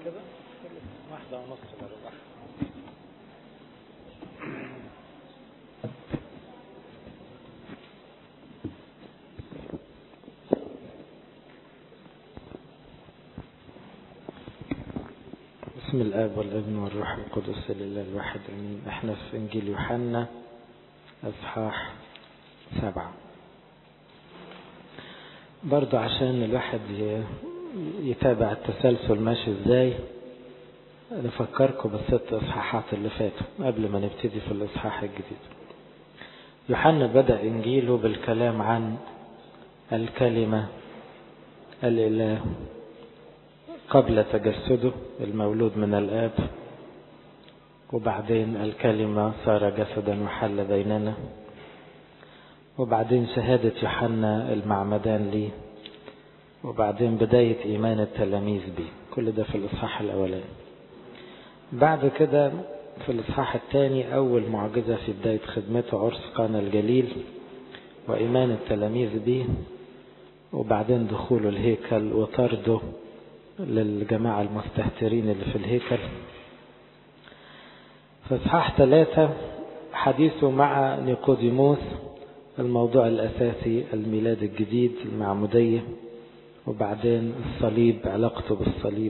كده واحدة ونص بربع بسم الآب والابن والروح القدس لله الواحد امين احنا في انجيل يوحنا اصحاح سبعة برضو عشان الواحد يتابع التسلسل ماشي ازاي نفكركم بالست اصحاحات اللي فاتوا قبل ما نبتدي في الاصحاح الجديد يوحنا بدأ انجيله بالكلام عن الكلمة الاله قبل تجسده المولود من الآب وبعدين الكلمة صار جسدا وحل بيننا وبعدين شهادة يوحنا المعمدان ليه وبعدين بداية إيمان التلاميذ بيه كل ده في الإصحاح الأولاني بعد كده في الإصحاح الثاني أول معجزة في بداية خدمته عرس قانا الجليل وإيمان التلاميذ به وبعدين دخوله الهيكل وطرده للجماعة المستهترين اللي في الهيكل في إصحاح ثلاثة حديثه مع نيقوديموس الموضوع الأساسي الميلاد الجديد المعمودية وبعدين الصليب علاقته بالصليب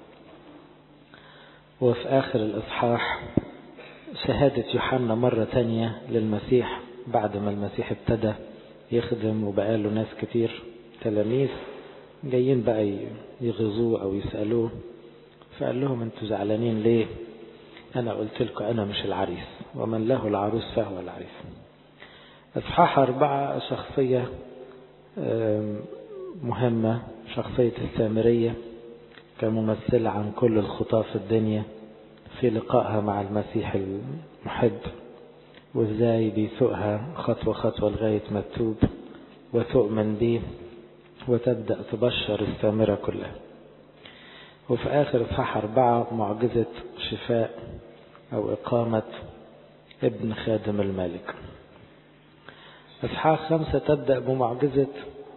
وفي آخر الإصحاح شهادة يوحنا مرة تانية للمسيح بعد ما المسيح ابتدى يخدم وبقى له ناس كتير تلاميذ جايين بقى يغزوه أو يسألوه فقال لهم انتوا زعلانين ليه أنا قلت لكم أنا مش العريس ومن له العروس فهو العريس إصحاح أربعة شخصية مهمة شخصية السامرية كممثلة عن كل الخطاة في الدنيا في لقائها مع المسيح المحب وازاي بيسوقها خطوة خطوة لغاية ما تتوب وتؤمن به وتبدأ تبشر السامرة كلها وفي آخر إصحاح أربعة معجزة شفاء أو إقامة ابن خادم الملك إصحاح خمسة تبدأ بمعجزة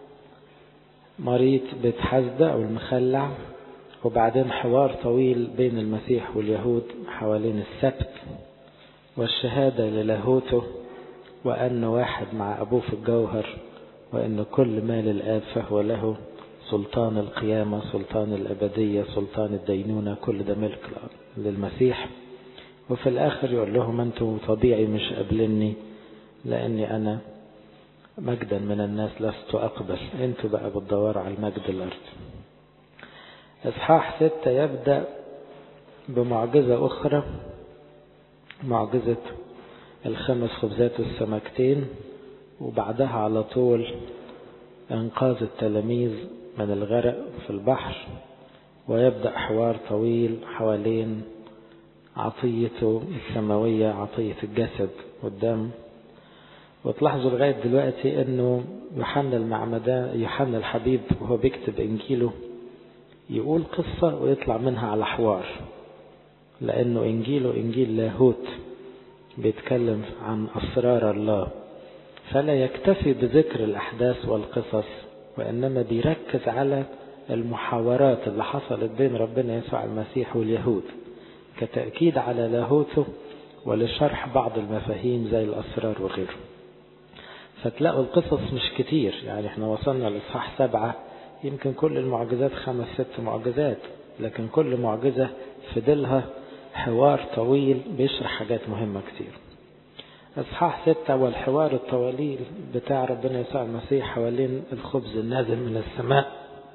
مريض بيت حزدة أو المخلع وبعدين حوار طويل بين المسيح واليهود حوالين السبت والشهادة للاهوته وأن واحد مع أبوه في الجوهر وأن كل ما للآب فهو له سلطان القيامة سلطان الأبدية سلطان الدينونة كل ده ملك للمسيح وفي الآخر يقول لهم أنتم طبيعي مش قابلني لأني أنا مجدا من الناس لست أقبل أنتوا بقى بتدوروا على المجد الأرض إصحاح ستة يبدأ بمعجزة أخرى معجزة الخمس خبزات والسمكتين وبعدها على طول إنقاذ التلاميذ من الغرق في البحر ويبدأ حوار طويل حوالين عطيته السماوية عطية الجسد والدم وتلاحظوا لغاية دلوقتي انه يوحنا المعمدان يوحنا الحبيب وهو بيكتب انجيله يقول قصة ويطلع منها على حوار لانه انجيله انجيل لاهوت بيتكلم عن اسرار الله فلا يكتفي بذكر الاحداث والقصص وانما بيركز على المحاورات اللي حصلت بين ربنا يسوع المسيح واليهود كتأكيد على لاهوته ولشرح بعض المفاهيم زي الأسرار وغيره فتلاقوا القصص مش كتير يعني احنا وصلنا لإصحاح سبعة يمكن كل المعجزات خمس ست معجزات لكن كل معجزة في ديلها حوار طويل بيشرح حاجات مهمة كتير إصحاح ستة والحوار الطويل بتاع ربنا يسوع المسيح حوالين الخبز النازل من السماء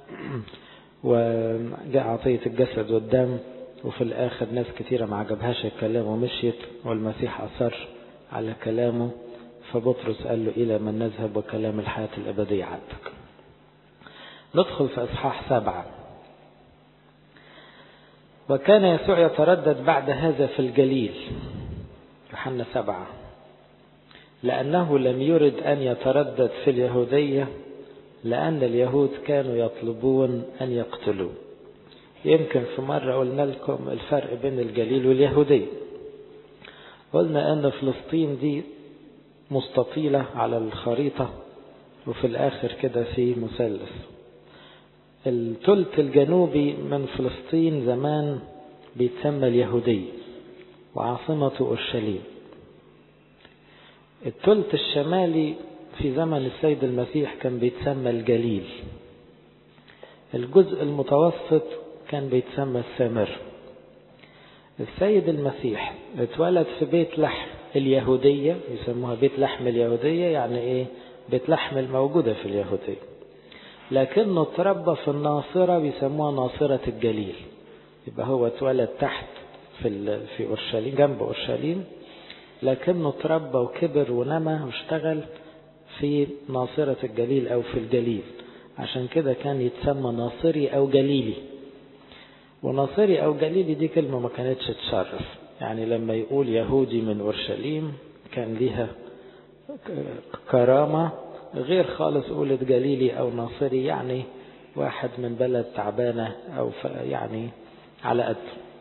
وجاء عطية الجسد والدم وفي الآخر ناس كتيرة ما عجبهاش الكلام ومشيت والمسيح أصر على كلامه فبطرس قال له إلى من نذهب وكلام الحياة الأبدية عندك ندخل في إصحاح سبعة وكان يسوع يتردد بعد هذا في الجليل يوحنا سبعة لأنه لم يرد أن يتردد في اليهودية لأن اليهود كانوا يطلبون أن يقتلوه يمكن في مرة قلنا لكم الفرق بين الجليل واليهودية قلنا أن فلسطين دي مستطيلة على الخريطة وفي الآخر كده في مثلث الثلث الجنوبي من فلسطين زمان بيتسمى اليهودي وعاصمته أورشليم الثلث الشمالي في زمن السيد المسيح كان بيتسمى الجليل الجزء المتوسط كان بيتسمى السامر السيد المسيح اتولد في بيت لحم اليهودية يسموها بيت لحم اليهودية يعني ايه بيت لحم الموجودة في اليهودية لكنه اتربى في الناصرة بيسموها ناصرة الجليل يبقى هو اتولد تحت في في اورشليم جنب اورشليم لكنه اتربى وكبر ونمى واشتغل في ناصرة الجليل او في الجليل عشان كده كان يتسمى ناصري او جليلي وناصري او جليلي دي كلمة ما كانتش تشرف يعني لما يقول يهودي من اورشليم كان ليها كرامة غير خالص قولة جليلي او ناصري يعني واحد من بلد تعبانة او يعني على قد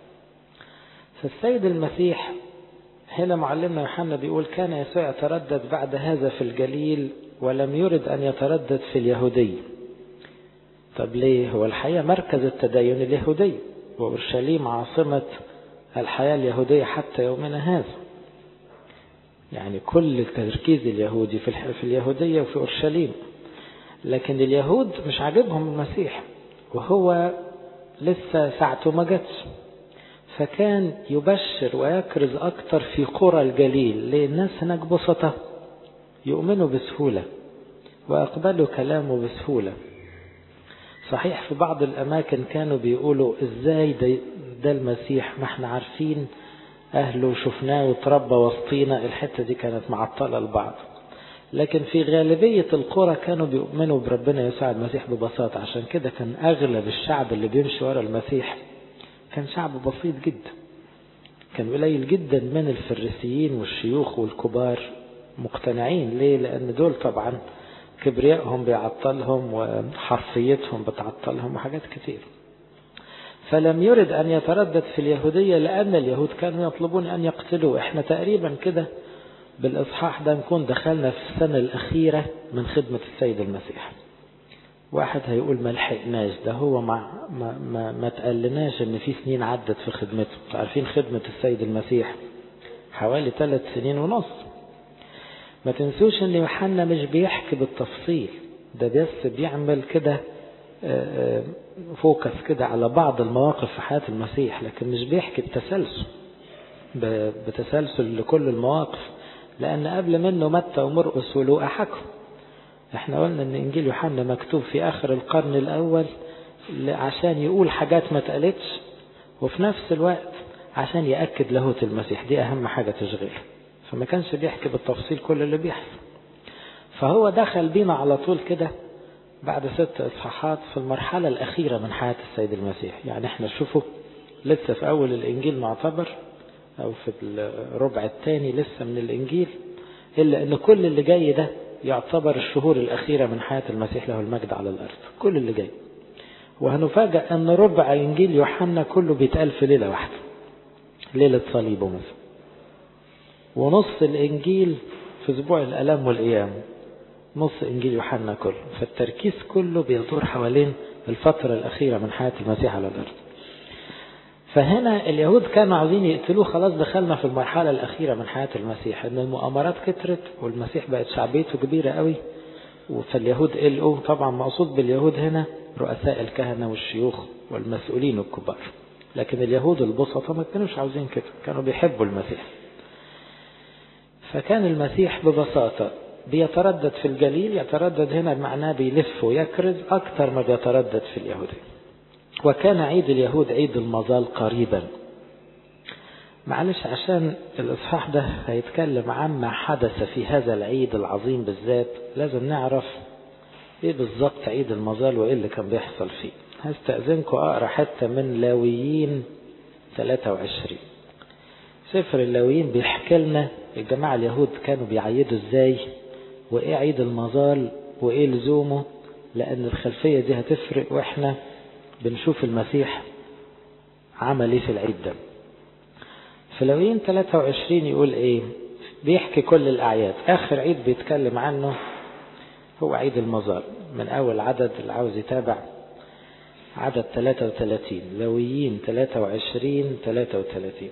فالسيد المسيح هنا معلمنا يوحنا بيقول كان يسوع يتردد بعد هذا في الجليل ولم يرد أن يتردد في اليهودي طب ليه هو الحقيقة مركز التدين اليهودي وأورشليم عاصمة الحياة اليهودية حتى يومنا هذا يعني كل التركيز اليهودي في في اليهودية وفي أورشليم لكن اليهود مش عاجبهم المسيح وهو لسه ساعته ما جاتش فكان يبشر ويكرز أكتر في قرى الجليل ليه الناس هناك بسطة يؤمنوا بسهولة وأقبلوا كلامه بسهولة صحيح في بعض الأماكن كانوا بيقولوا إزاي ده, ده المسيح ما احنا عارفين أهله وشفناه وتربى وسطينا الحتة دي كانت معطلة البعض لكن في غالبية القرى كانوا بيؤمنوا بربنا يسوع المسيح ببساطة عشان كده كان أغلب الشعب اللي بيمشي ورا المسيح كان شعب بسيط جدا كان قليل جدا من الفريسيين والشيوخ والكبار مقتنعين ليه لأن دول طبعا كبريائهم بيعطلهم وحرفيتهم بتعطلهم وحاجات كتير فلم يرد أن يتردد في اليهودية لأن اليهود كانوا يطلبون أن يقتلوه احنا تقريبا كده بالإصحاح ده نكون دخلنا في السنة الأخيرة من خدمة السيد المسيح واحد هيقول ما لحقناش ده هو ما ما ما, ما تقلناش ان في سنين عدت في خدمته عارفين خدمة السيد المسيح حوالي ثلاث سنين ونص ما تنسوش ان يوحنا مش بيحكي بالتفصيل ده بس بيعمل كده فوكس كده على بعض المواقف في حياة المسيح لكن مش بيحكي بتسلسل بتسلسل لكل المواقف لأن قبل منه متى ومرقس ولوقا حكوا احنا قلنا ان انجيل يوحنا مكتوب في اخر القرن الاول عشان يقول حاجات ما اتقالتش وفي نفس الوقت عشان يأكد لاهوت المسيح دي اهم حاجة تشغله فما كانش بيحكي بالتفصيل كل اللي بيحصل فهو دخل بينا على طول كده بعد ست اصحاحات في المرحلة الاخيرة من حياة السيد المسيح يعني احنا شوفوا لسه في اول الانجيل معتبر او في الربع الثاني لسه من الانجيل الا ان كل اللي جاي ده يعتبر الشهور الأخيرة من حياة المسيح له المجد على الأرض كل اللي جاي وهنفاجأ أن ربع إنجيل يوحنا كله بيتقال في ليلة واحدة ليلة صليبه مثلا ونص الإنجيل في أسبوع الألام والأيام نص إنجيل يوحنا كله فالتركيز كله بيدور حوالين الفترة الأخيرة من حياة المسيح على الأرض فهنا اليهود كانوا عاوزين يقتلوه خلاص دخلنا في المرحلة الأخيرة من حياة المسيح إن المؤامرات كترت والمسيح بقت شعبيته كبيرة قوي فاليهود قلقوا طبعا مقصود باليهود هنا رؤساء الكهنة والشيوخ والمسؤولين الكبار لكن اليهود البسطة ما كانوش عاوزين كده كانوا بيحبوا المسيح فكان المسيح ببساطة بيتردد في الجليل يتردد هنا معناه بيلف ويكرز أكثر ما بيتردد في اليهودية وكان عيد اليهود عيد المظال قريبا معلش عشان الإصحاح ده هيتكلم عما حدث في هذا العيد العظيم بالذات لازم نعرف ايه بالظبط عيد المظال وايه اللي كان بيحصل فيه هستأذنكم أقرأ حتة من لاويين 23 سفر اللاويين بيحكي لنا الجماعة اليهود كانوا بيعيدوا ازاي وايه عيد المظال وايه لزومه لأن الخلفية دي هتفرق واحنا بنشوف المسيح عمل ايه في العيد ده في لويين 23 يقول ايه بيحكي كل الاعياد اخر عيد بيتكلم عنه هو عيد المظال من اول عدد اللي عاوز يتابع عدد 33 لويين 23 33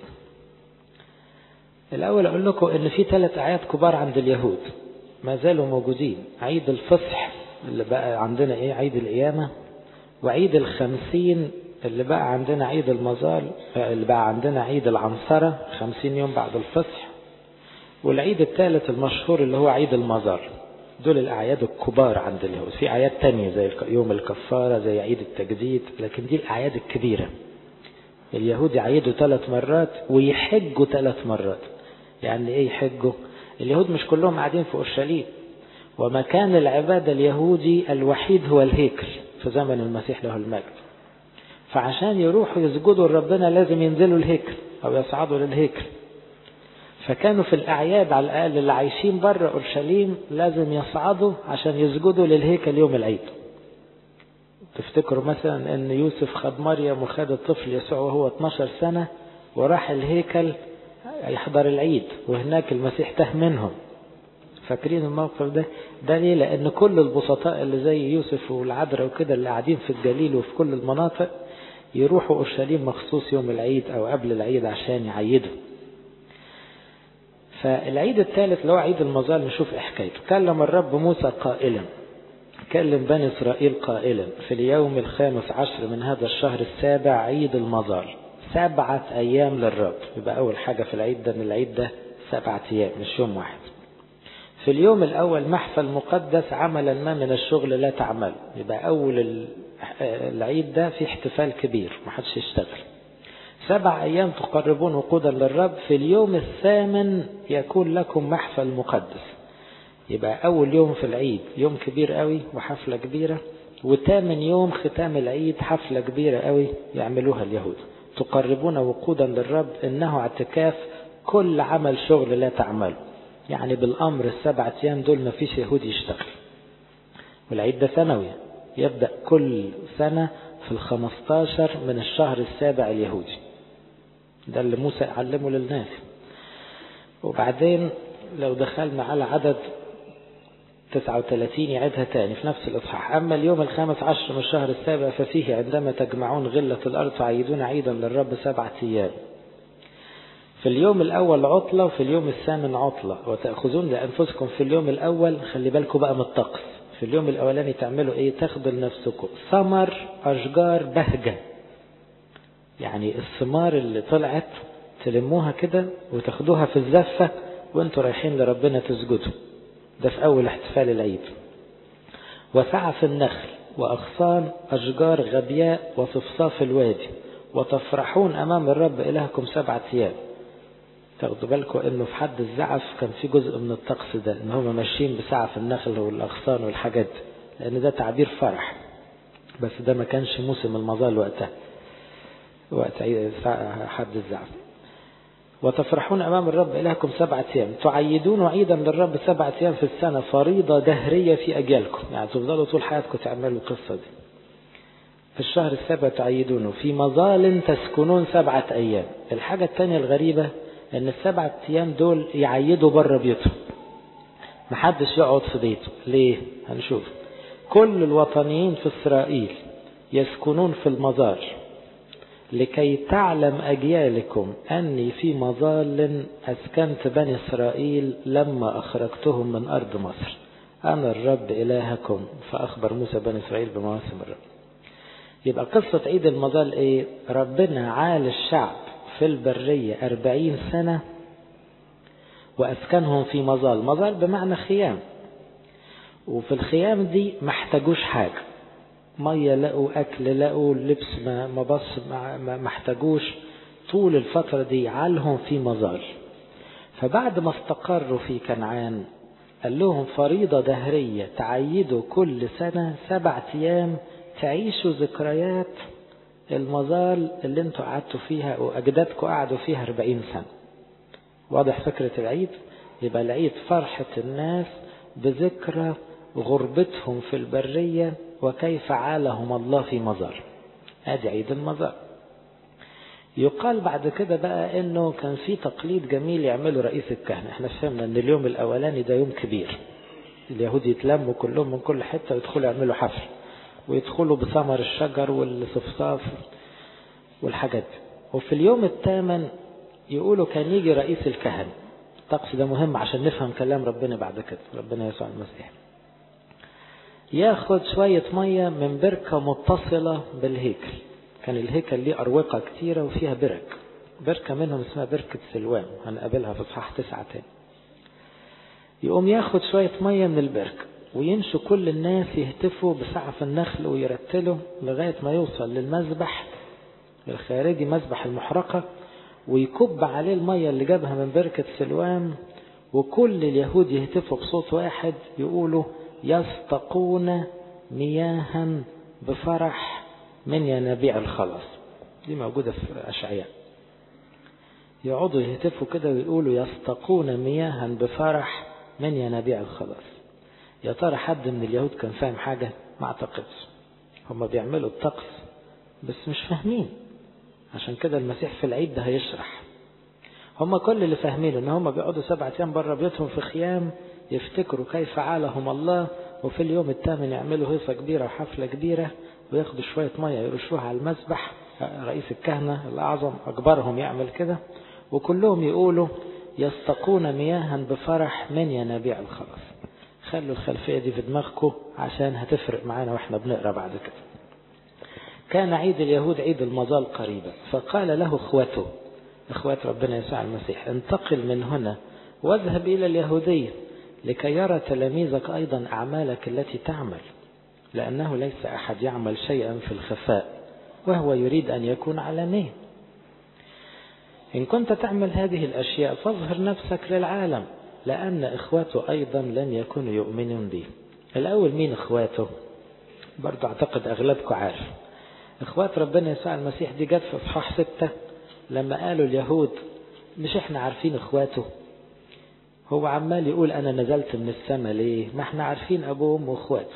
الأول أقول لكم إن في ثلاث أعياد كبار عند اليهود ما زالوا موجودين عيد الفصح اللي بقى عندنا إيه عيد القيامة وعيد الخمسين اللي بقى عندنا عيد المظال اللي بقى عندنا عيد العنصرة خمسين يوم بعد الفصح والعيد الثالث المشهور اللي هو عيد المظال دول الأعياد الكبار عند اليهود في أعياد تانية زي يوم الكفارة زي عيد التجديد لكن دي الأعياد الكبيرة اليهود يعيدوا ثلاث مرات ويحجوا ثلاث مرات يعني ايه يحجوا اليهود مش كلهم قاعدين في اورشليم ومكان العبادة اليهودي الوحيد هو الهيكل في زمن المسيح له المجد فعشان يروحوا يسجدوا لربنا لازم ينزلوا الهيكل او يصعدوا للهيكل فكانوا في الأعياد على الأقل اللي عايشين بره أورشليم لازم يصعدوا عشان يسجدوا للهيكل يوم العيد تفتكروا مثلا أن يوسف خد مريم وخد الطفل يسوع وهو 12 سنة وراح الهيكل يحضر العيد وهناك المسيح تاه منهم فاكرين الموقف ده ده ليه لأن كل البسطاء اللي زي يوسف والعذراء وكده اللي قاعدين في الجليل وفي كل المناطق يروحوا أورشليم مخصوص يوم العيد أو قبل العيد عشان يعيدوا فالعيد الثالث اللي هو عيد المظال نشوف حكايته كلم الرب موسى قائلا كلم بني إسرائيل قائلا في اليوم الخامس عشر من هذا الشهر السابع عيد المظال سبعة أيام للرب يبقى أول حاجة في العيد ده من العيد ده سبعة أيام مش يوم واحد في اليوم الأول محفل مقدس عملا ما من الشغل لا تعمل يبقى أول العيد ده في احتفال كبير محدش يشتغل سبع أيام تقربون وقودا للرب في اليوم الثامن يكون لكم محفل مقدس يبقى أول يوم في العيد يوم كبير قوي وحفلة كبيرة وثامن يوم ختام العيد حفلة كبيرة قوي يعملوها اليهود تقربون وقودا للرب إنه اعتكاف كل عمل شغل لا تعمل يعني بالأمر السبعة أيام دول ما فيش يهود يشتغل والعيد ده سنوي يبدأ كل سنة في الخمستاشر من الشهر السابع اليهودي ده اللي موسى علمه للناس وبعدين لو دخلنا على عدد 39 يعيدها تاني في نفس الإصحاح أما اليوم الخامس عشر من الشهر السابع ففيه عندما تجمعون غلة الأرض تعيدون عيدا للرب سبعة أيام في اليوم الأول عطلة وفي اليوم الثامن عطلة وتأخذون لأنفسكم في اليوم الأول خلي بالكم بقى من الطقس في اليوم الأولاني تعملوا إيه تاخدوا لنفسكم ثمر أشجار بهجة يعني الثمار اللي طلعت تلموها كده وتاخدوها في الزفة وانتوا رايحين لربنا تسجدوا ده في أول احتفال العيد وسعف النخل وأغصان أشجار غبياء وصفصاف الوادي وتفرحون أمام الرب إلهكم سبعة أيام تاخدوا بالكم انه في حد الزعف كان في جزء من الطقس ده ان هم ماشيين بسعف النخل والاغصان والحاجات دي لان ده تعبير فرح بس ده ما كانش موسم المظال وقتها وقت حد الزعف وتفرحون امام الرب الهكم سبعة ايام تعيدون عيدا للرب سبعة ايام في السنة فريضة دهرية في اجيالكم يعني تفضلوا طول حياتكم تعملوا القصة دي في الشهر السابع تعيدونه في مظال تسكنون سبعة ايام الحاجة الثانية الغريبة ان السبعة ايام دول يعيدوا بره بيوتهم محدش يقعد في بيته ليه هنشوف كل الوطنيين في اسرائيل يسكنون في المزار لكي تعلم اجيالكم اني في مظال اسكنت بني اسرائيل لما اخرجتهم من ارض مصر انا الرب الهكم فاخبر موسى بني اسرائيل بمواسم الرب يبقى قصة عيد المظال ايه ربنا عال الشعب في البرية أربعين سنة وأسكنهم في مظال مظال بمعنى خيام وفي الخيام دي ما احتاجوش حاجة مية لقوا أكل لقوا لبس ما ما بص ما احتاجوش طول الفترة دي عالهم في مظال فبعد ما استقروا في كنعان قال لهم فريضة دهرية تعيدوا كل سنة سبعة أيام تعيشوا ذكريات المظال اللي انتوا قعدتوا فيها واجدادكم قعدوا فيها 40 سنة واضح فكرة العيد يبقى العيد فرحة الناس بذكرى غربتهم في البرية وكيف عالهم الله في مزار ادي عيد المزار يقال بعد كده بقى انه كان في تقليد جميل يعمله رئيس الكهنة احنا فهمنا ان اليوم الاولاني ده يوم كبير اليهود يتلموا كلهم من كل حتة ويدخلوا يعملوا حفل ويدخلوا بثمر الشجر والصفصاف والحاجات دي وفي اليوم الثامن يقولوا كان يجي رئيس الكهنة الطقس ده مهم عشان نفهم كلام ربنا بعد كده ربنا يسوع المسيح ياخد شوية مية من بركة متصلة بالهيكل كان الهيكل ليه أروقة كتيرة وفيها برك بركة منهم اسمها بركة سلوان هنقابلها في اصحاح تسعة تاني يقوم ياخد شوية مية من البركة وينشوا كل الناس يهتفوا بسعف النخل ويرتلوا لغاية ما يوصل للمذبح الخارجي مذبح المحرقة ويكب عليه المية اللي جابها من بركة سلوان وكل اليهود يهتفوا بصوت واحد يقولوا يستقون مياها بفرح من ينابيع الخلاص دي موجودة في أشعياء يقعدوا يهتفوا كده ويقولوا يستقون مياها بفرح من ينابيع الخلاص يا ترى حد من اليهود كان فاهم حاجة ما اعتقدش هم بيعملوا الطقس بس مش فاهمين عشان كده المسيح في العيد ده هيشرح هم كل اللي فاهمين ان هم بيقعدوا سبعة ايام بره بيوتهم في خيام يفتكروا كيف عالهم الله وفي اليوم الثامن يعملوا هيصة كبيرة وحفلة كبيرة وياخدوا شوية مية يرشوها على المسبح رئيس الكهنة الأعظم أكبرهم يعمل كده وكلهم يقولوا يستقون مياها بفرح من ينابيع الخلاص خلوا الخلفية دي في دماغكم عشان هتفرق معانا واحنا بنقرا بعد كده كان عيد اليهود عيد المظال قريبا فقال له اخوته اخوات ربنا يسوع المسيح انتقل من هنا واذهب الى اليهودية لكي يرى تلاميذك ايضا اعمالك التي تعمل لانه ليس احد يعمل شيئا في الخفاء وهو يريد ان يكون علانيا إن كنت تعمل هذه الأشياء فاظهر نفسك للعالم لأن إخواته أيضا لن يكونوا يؤمنون به الأول مين إخواته برضو أعتقد أغلبكم عارف إخوات ربنا يسوع المسيح دي جت في إصحاح ستة لما قالوا اليهود مش إحنا عارفين إخواته هو عمال يقول أنا نزلت من السماء ليه ما إحنا عارفين أبوه وأمه وإخواته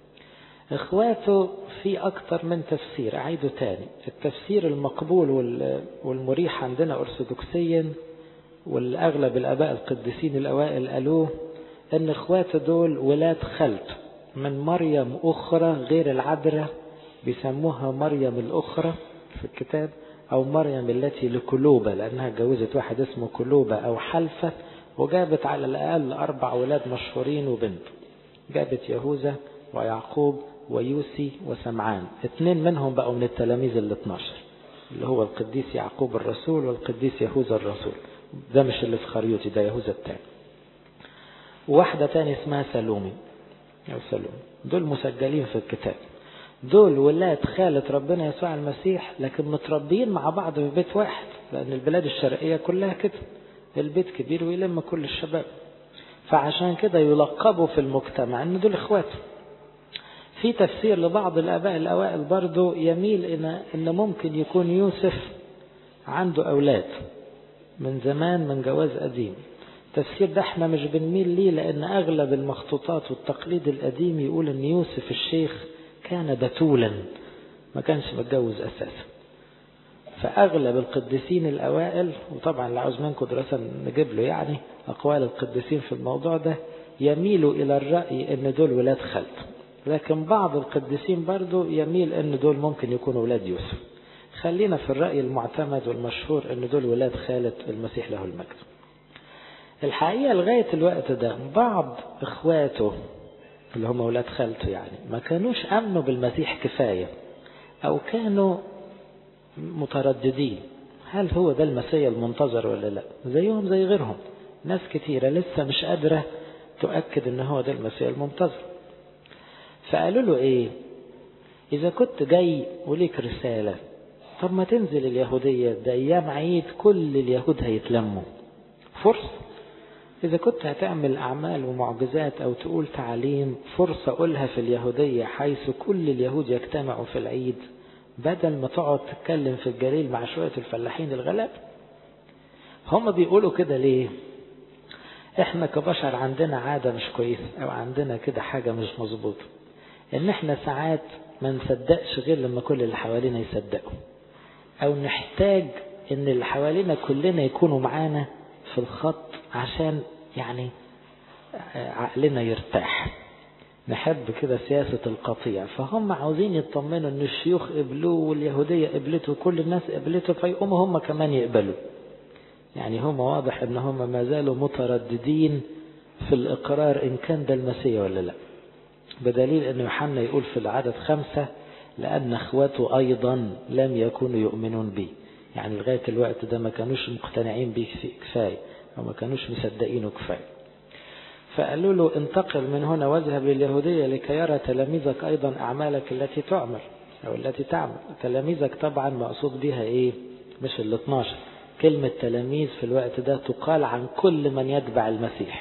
إخواته في أكتر من تفسير أعيده تاني التفسير المقبول والمريح عندنا أرثوذكسيا والأغلب الآباء القديسين الأوائل قالوه أن إخواته دول ولاد خلت من مريم أخرى غير العذراء بيسموها مريم الأخرى في الكتاب أو مريم التي لكلوبة لأنها اتجوزت واحد اسمه كلوبة أو حلفة وجابت على الأقل أربع ولاد مشهورين وبنت جابت يهوذا ويعقوب ويوسي وسمعان اثنين منهم بقوا من التلاميذ ال 12 اللي هو القديس يعقوب الرسول والقديس يهوذا الرسول ده مش اللي في خريوتي ده يهوذا الثاني وواحدة تاني اسمها سلومي أو سلومي دول مسجلين في الكتاب دول ولاد خالة ربنا يسوع المسيح لكن متربيين مع بعض في بيت واحد لأن البلاد الشرقية كلها كده البيت كبير ويلم كل الشباب فعشان كده يلقبوا في المجتمع ان دول اخواته في تفسير لبعض الآباء الأوائل برضو يميل إن, إن ممكن يكون يوسف عنده أولاد من زمان من جواز قديم التفسير ده احنا مش بنميل ليه لأن أغلب المخطوطات والتقليد القديم يقول إن يوسف الشيخ كان بتولا ما كانش متجوز أساسا فأغلب القديسين الأوائل وطبعا اللي عاوز منكم دراسة نجيب له يعني أقوال القديسين في الموضوع ده يميلوا إلى الرأي إن دول ولاد خالته لكن بعض القديسين برضو يميل ان دول ممكن يكونوا ولاد يوسف خلينا في الرأي المعتمد والمشهور ان دول ولاد خالة المسيح له المجد الحقيقة لغاية الوقت ده بعض اخواته اللي هم ولاد خالته يعني ما كانوش امنوا بالمسيح كفاية او كانوا مترددين هل هو ده المسيح المنتظر ولا لا زيهم زي غيرهم ناس كتيرة لسه مش قادرة تؤكد ان هو ده المسيح المنتظر فقالوا له ايه اذا كنت جاي وليك رسالة طب ما تنزل اليهودية ده ايام عيد كل اليهود هيتلموا فرصة اذا كنت هتعمل اعمال ومعجزات او تقول تعليم فرصة قولها في اليهودية حيث كل اليهود يجتمعوا في العيد بدل ما تقعد تتكلم في الجليل مع شوية الفلاحين الغلاب هم بيقولوا كده ليه احنا كبشر عندنا عادة مش كويسة او عندنا كده حاجة مش مظبوطة ان احنا ساعات ما نصدقش غير لما كل اللي حوالينا يصدقوا او نحتاج ان اللي حوالينا كلنا يكونوا معانا في الخط عشان يعني عقلنا يرتاح نحب كده سياسة القطيع فهم عاوزين يطمنوا ان الشيوخ قبلوه واليهودية قبلته وكل الناس قبلته فيقوموا هم كمان يقبلوا يعني هم واضح ان هم ما زالوا مترددين في الاقرار ان كان ده المسيح ولا لا بدليل ان يوحنا يقول في العدد خمسة لان اخواته ايضا لم يكونوا يؤمنون به يعني لغاية الوقت ده ما كانوش مقتنعين به كفاية او ما كانوش مصدقينه كفاية فقالوا له انتقل من هنا واذهب لليهودية لكي يرى تلاميذك أيضا أعمالك التي تعمل أو التي تعمل تلاميذك طبعا مقصود بها إيه مش ال 12 كلمة تلاميذ في الوقت ده تقال عن كل من يتبع المسيح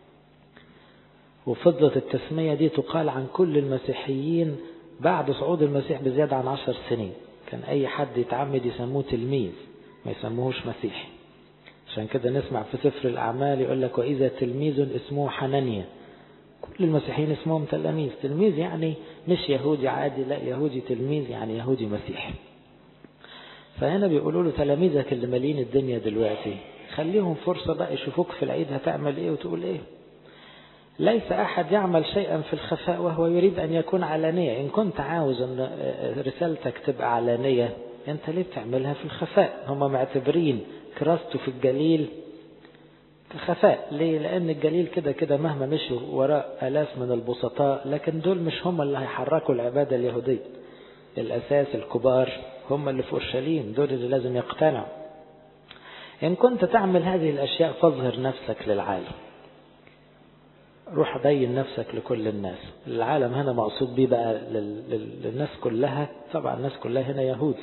وفضلت التسمية دي تقال عن كل المسيحيين بعد صعود المسيح بزيادة عن عشر سنين كان أي حد يتعمد يسموه تلميذ ما يسموهوش مسيحي عشان كده نسمع في سفر الأعمال يقول لك وإذا تلميذ اسمه حنانيا كل المسيحيين اسمهم تلاميذ تلميذ يعني مش يهودي عادي لا يهودي تلميذ يعني يهودي مسيحي فهنا بيقولوا له تلاميذك اللي مالين الدنيا دلوقتي خليهم فرصة بقى يشوفوك في العيد هتعمل ايه وتقول ايه ليس أحد يعمل شيئا في الخفاء وهو يريد أن يكون علانية إن كنت عاوز أن رسالتك تبقى علانية أنت ليه بتعملها في الخفاء هم معتبرين كراسته في الجليل كخفاء ليه لأن الجليل كده كده مهما مشوا وراء آلاف من البسطاء لكن دول مش هم اللي هيحركوا العبادة اليهودية الأساس الكبار هم اللي في أورشليم دول اللي لازم يقتنعوا إن كنت تعمل هذه الأشياء فاظهر نفسك للعالم روح بين نفسك لكل الناس العالم هنا مقصود بيه بقى للناس كلها طبعا الناس كلها هنا يهود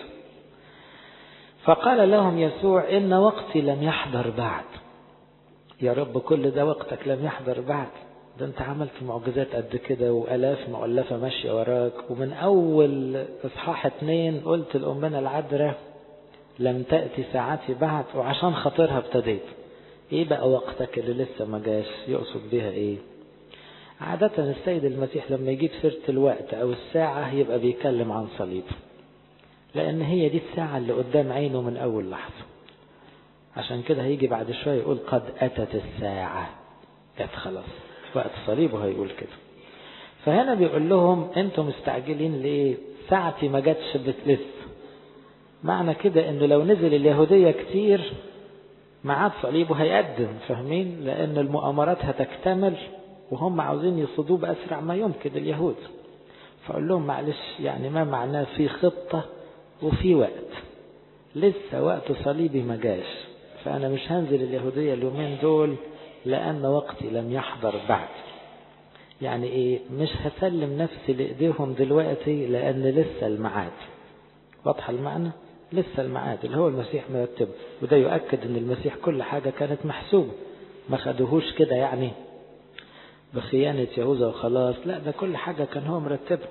فقال لهم يسوع إن وقتي لم يحضر بعد يا رب كل ده وقتك لم يحضر بعد ده انت عملت معجزات قد كده وآلاف مؤلفة ماشية وراك ومن أول إصحاح اتنين قلت لأمنا العذراء لم تأتي ساعتي بعد وعشان خاطرها ابتديت ايه بقى وقتك اللي لسه ما جاش يقصد بها ايه عادة السيد المسيح لما يجيب سيرة الوقت او الساعة يبقى بيتكلم عن صليب لان هي دي الساعة اللي قدام عينه من اول لحظة عشان كده هيجي بعد شوية يقول قد اتت الساعة جت خلاص وقت صليبه هيقول كده فهنا بيقول لهم انتم مستعجلين ليه ساعتي ما جاتش لسه معنى كده انه لو نزل اليهودية كتير معاد صليبه هيقدم فاهمين لان المؤامرات هتكتمل وهم عاوزين يصدوه باسرع ما يمكن اليهود فاقول لهم معلش يعني ما معناه في خطة وفي وقت لسه وقت صليبي ما جاش فانا مش هنزل اليهودية اليومين دول لان وقتي لم يحضر بعد يعني ايه مش هسلم نفسي لايديهم دلوقتي لان لسه الميعاد واضحه المعنى لسه الميعاد اللي هو المسيح مرتبه وده يؤكد ان المسيح كل حاجة كانت محسوبة ما خدوهوش كده يعني بخيانة يهوذا وخلاص لا ده كل حاجة كان هو مرتبه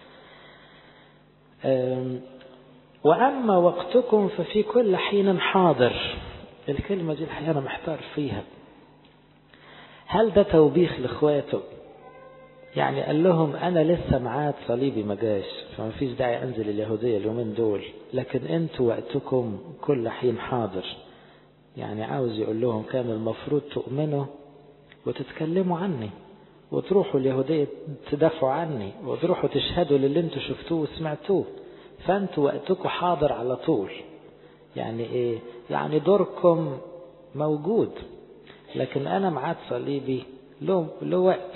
وأما وقتكم ففي كل حين حاضر الكلمة دي الحقيقة أنا محتار فيها هل ده توبيخ لإخواته يعني قال لهم أنا لسه معاد صليبي ما جاش فما فيش داعي أنزل اليهودية اليومين دول لكن أنتوا وقتكم كل حين حاضر يعني عاوز يقول لهم كان المفروض تؤمنوا وتتكلموا عني وتروحوا اليهودية تدافعوا عني وتروحوا تشهدوا للي انتوا شفتوه وسمعتوه فانتوا وقتكم حاضر على طول يعني ايه يعني دوركم موجود لكن انا معاد صليبي له له وقت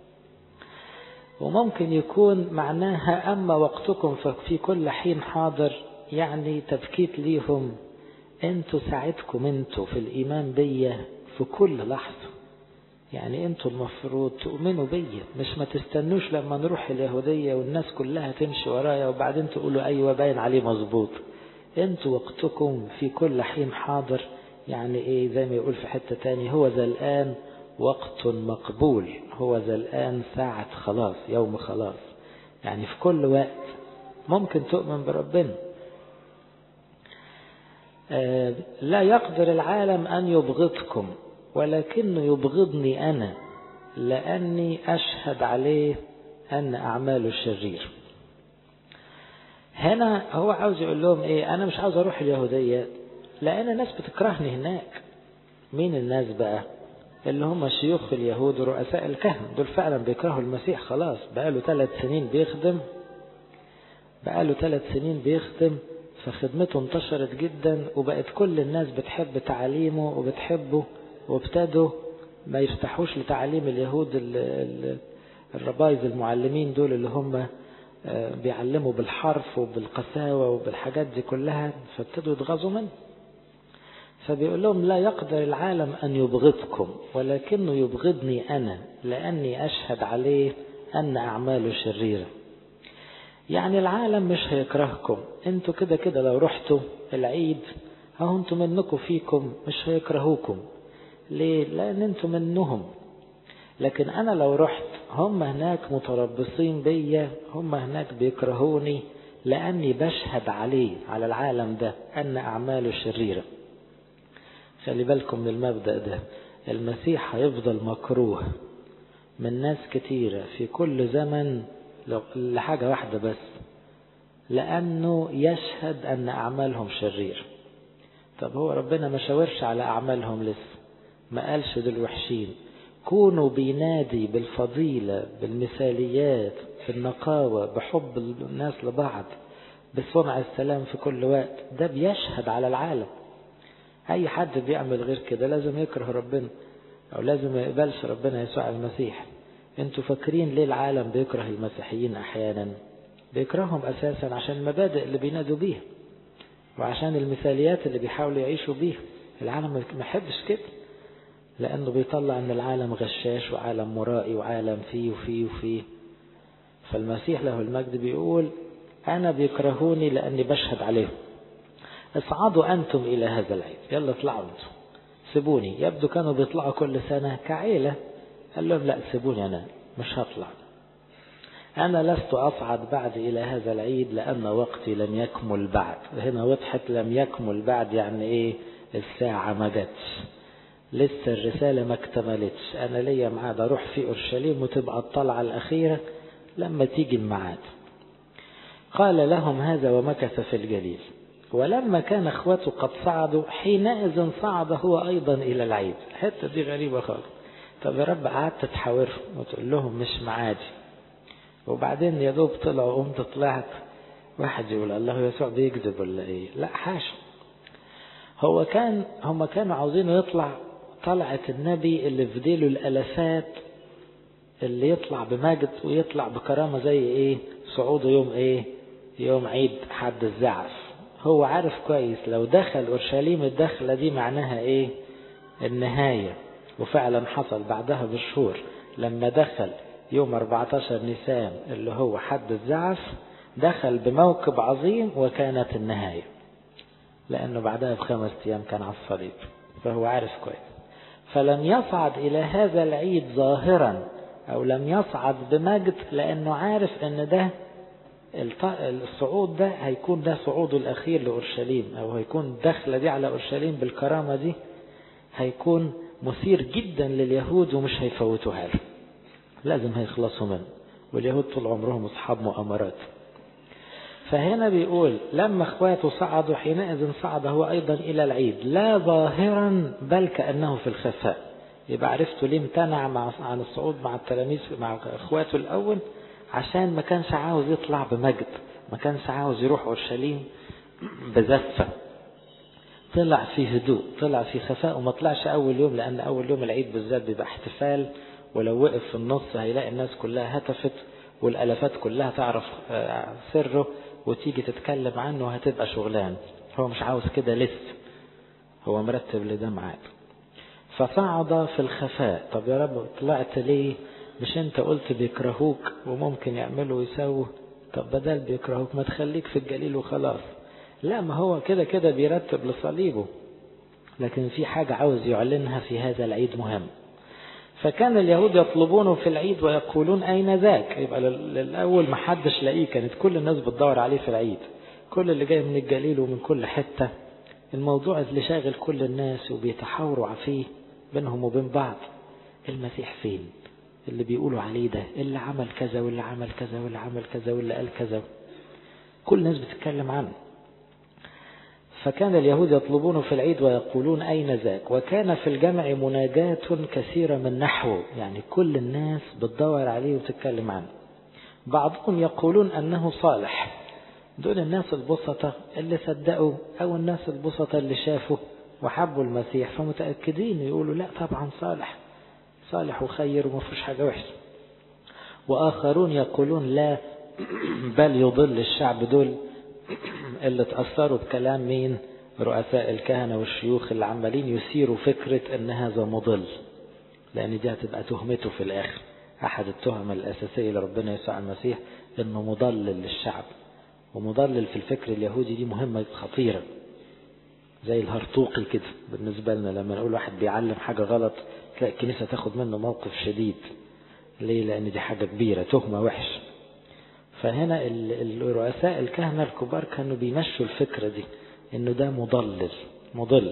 وممكن يكون معناها أما وقتكم ففي كل حين حاضر يعني تبكيت ليهم انتوا ساعتكم انتوا في الإيمان بيا في كل لحظة يعني انتوا المفروض تؤمنوا بيا مش ما تستنوش لما نروح اليهودية والناس كلها تمشي ورايا وبعدين تقولوا أيوة باين عليه مظبوط انتوا وقتكم في كل حين حاضر يعني ايه زي ما يقول في حتة تاني هو ذا الآن وقت مقبول هو ذا الآن ساعة خلاص يوم خلاص يعني في كل وقت ممكن تؤمن بربنا آه لا يقدر العالم أن يبغضكم ولكنه يبغضني أنا لأني أشهد عليه أن أعماله شرير هنا هو عاوز يقول لهم إيه أنا مش عاوز أروح اليهودية لأن الناس بتكرهني هناك مين الناس بقى اللي هم شيوخ اليهود ورؤساء الكهنة دول فعلا بيكرهوا المسيح خلاص بقاله ثلاث سنين بيخدم بقاله ثلاث سنين بيخدم فخدمته انتشرت جدا وبقت كل الناس بتحب تعاليمه وبتحبه وابتدوا ما يفتحوش لتعاليم اليهود الربايز المعلمين دول اللي هم بيعلموا بالحرف وبالقساوة وبالحاجات دي كلها فابتدوا يتغاظوا منه فبيقول لهم لا يقدر العالم أن يبغضكم ولكنه يبغضني أنا لأني أشهد عليه أن أعماله شريرة يعني العالم مش هيكرهكم انتوا كده كده لو رحتوا العيد اهو انتوا منكم فيكم مش هيكرهوكم ليه لان انتوا منهم لكن انا لو رحت هم هناك متربصين بيا هم هناك بيكرهوني لاني بشهد عليه على العالم ده ان اعماله شريره خلي بالكم من المبدا ده المسيح هيفضل مكروه من ناس كتيره في كل زمن لحاجة واحدة بس لأنه يشهد أن أعمالهم شرير طب هو ربنا ما شاورش على أعمالهم لسه ما قالش دول وحشين كونوا بينادي بالفضيلة بالمثاليات بالنقاوة بحب الناس لبعض بصنع السلام في كل وقت ده بيشهد على العالم أي حد بيعمل غير كده لازم يكره ربنا أو لازم ما يقبلش ربنا يسوع المسيح انتوا فاكرين ليه العالم بيكره المسيحيين احيانا بيكرههم اساسا عشان المبادئ اللي بينادوا بيها وعشان المثاليات اللي بيحاولوا يعيشوا بيها العالم ما يحبش كده لانه بيطلع ان العالم غشاش وعالم مرائي وعالم فيه وفيه وفيه فالمسيح له المجد بيقول انا بيكرهوني لاني بشهد عليهم اصعدوا انتم الى هذا العيد يلا اطلعوا انتم سيبوني يبدو كانوا بيطلعوا كل سنه كعيله قال لهم لا سيبوني أنا مش هطلع أنا لست أصعد بعد إلى هذا العيد لأن وقتي لم يكمل بعد هنا وضحت لم يكمل بعد يعني إيه الساعة ما جاتش لسه الرسالة ما اكتملتش أنا ليا ميعاد أروح في أورشليم وتبقى الطلعة الأخيرة لما تيجي الميعاد قال لهم هذا ومكث في الجليل ولما كان اخوته قد صعدوا حينئذ صعد هو ايضا الى العيد الحته دي غريبه خالص طب يا رب قعدت تحاورهم وتقول لهم مش معادي وبعدين يا دوب طلعوا قمت طلعت واحد يقول الله يسوع بيكذب ولا ايه لا حاشا هو كان هم كانوا عاوزينه يطلع طلعة النبي اللي في ديله الالافات اللي يطلع بمجد ويطلع بكرامة زي ايه صعوده يوم ايه يوم عيد حد الزعف هو عارف كويس لو دخل اورشليم الدخلة دي معناها ايه النهاية وفعلا حصل بعدها بشهور لما دخل يوم 14 نيسان اللي هو حد الزعف دخل بموكب عظيم وكانت النهاية لأنه بعدها بخمس أيام كان على الصليب فهو عارف كويس فلم يصعد إلى هذا العيد ظاهرا أو لم يصعد بمجد لأنه عارف أن ده الصعود ده هيكون ده صعوده الأخير لأورشليم أو هيكون الدخلة دي على أورشليم بالكرامة دي هيكون مثير جدا لليهود ومش هيفوتوها له لازم هيخلصوا منه واليهود طول عمرهم اصحاب مؤامرات فهنا بيقول لما اخواته صعدوا حينئذ صعد هو ايضا الى العيد لا ظاهرا بل كانه في الخفاء يبقى عرفتوا ليه امتنع مع عن الصعود مع التلاميذ مع اخواته الاول عشان ما كانش عاوز يطلع بمجد ما كانش عاوز يروح اورشليم بزفه طلع في هدوء طلع في خفاء وما طلعش اول يوم لان اول يوم العيد بالذات بيبقى احتفال ولو وقف في النص هيلاقي الناس كلها هتفت والالافات كلها تعرف سره وتيجي تتكلم عنه وهتبقى شغلان هو مش عاوز كده لسه هو مرتب لده معاك فصعد في الخفاء طب يا رب طلعت ليه مش انت قلت بيكرهوك وممكن يعملوا ويسووا طب بدل بيكرهوك ما تخليك في الجليل وخلاص لا ما هو كده كده بيرتب لصليبه لكن في حاجة عاوز يعلنها في هذا العيد مهم فكان اليهود يطلبونه في العيد ويقولون أين ذاك يبقى للأول ما حدش لاقيه كانت كل الناس بتدور عليه في العيد كل اللي جاي من الجليل ومن كل حتة الموضوع اللي شاغل كل الناس وبيتحاوروا فيه بينهم وبين بعض المسيح فين اللي بيقولوا عليه ده اللي عمل كذا واللي عمل كذا واللي عمل كذا واللي قال كذا كل الناس بتتكلم عنه فكان اليهود يطلبون في العيد ويقولون أين ذاك وكان في الجمع مناجاة كثيرة من نحوه يعني كل الناس بتدور عليه وتتكلم عنه بعضهم يقولون أنه صالح دول الناس البسطة اللي صدقوا أو الناس البسطة اللي شافوا وحبوا المسيح فمتأكدين يقولوا لا طبعا صالح صالح وخير وما فيش حاجة وحشة وآخرون يقولون لا بل يضل الشعب دول اللي تأثروا بكلام مين رؤساء الكهنة والشيوخ اللي عمالين يثيروا فكرة ان هذا مضل لان دي هتبقى تهمته في الاخر احد التهم الاساسية لربنا يسوع المسيح انه مضلل للشعب ومضلل في الفكر اليهودي دي مهمة خطيرة زي الهرطوقي كده بالنسبة لنا لما نقول واحد بيعلم حاجة غلط تلاقي الكنيسة تاخد منه موقف شديد ليه لان دي حاجة كبيرة تهمة وحش فهنا الرؤساء الكهنة الكبار كانوا بيمشوا الفكرة دي انه ده مضلل مضل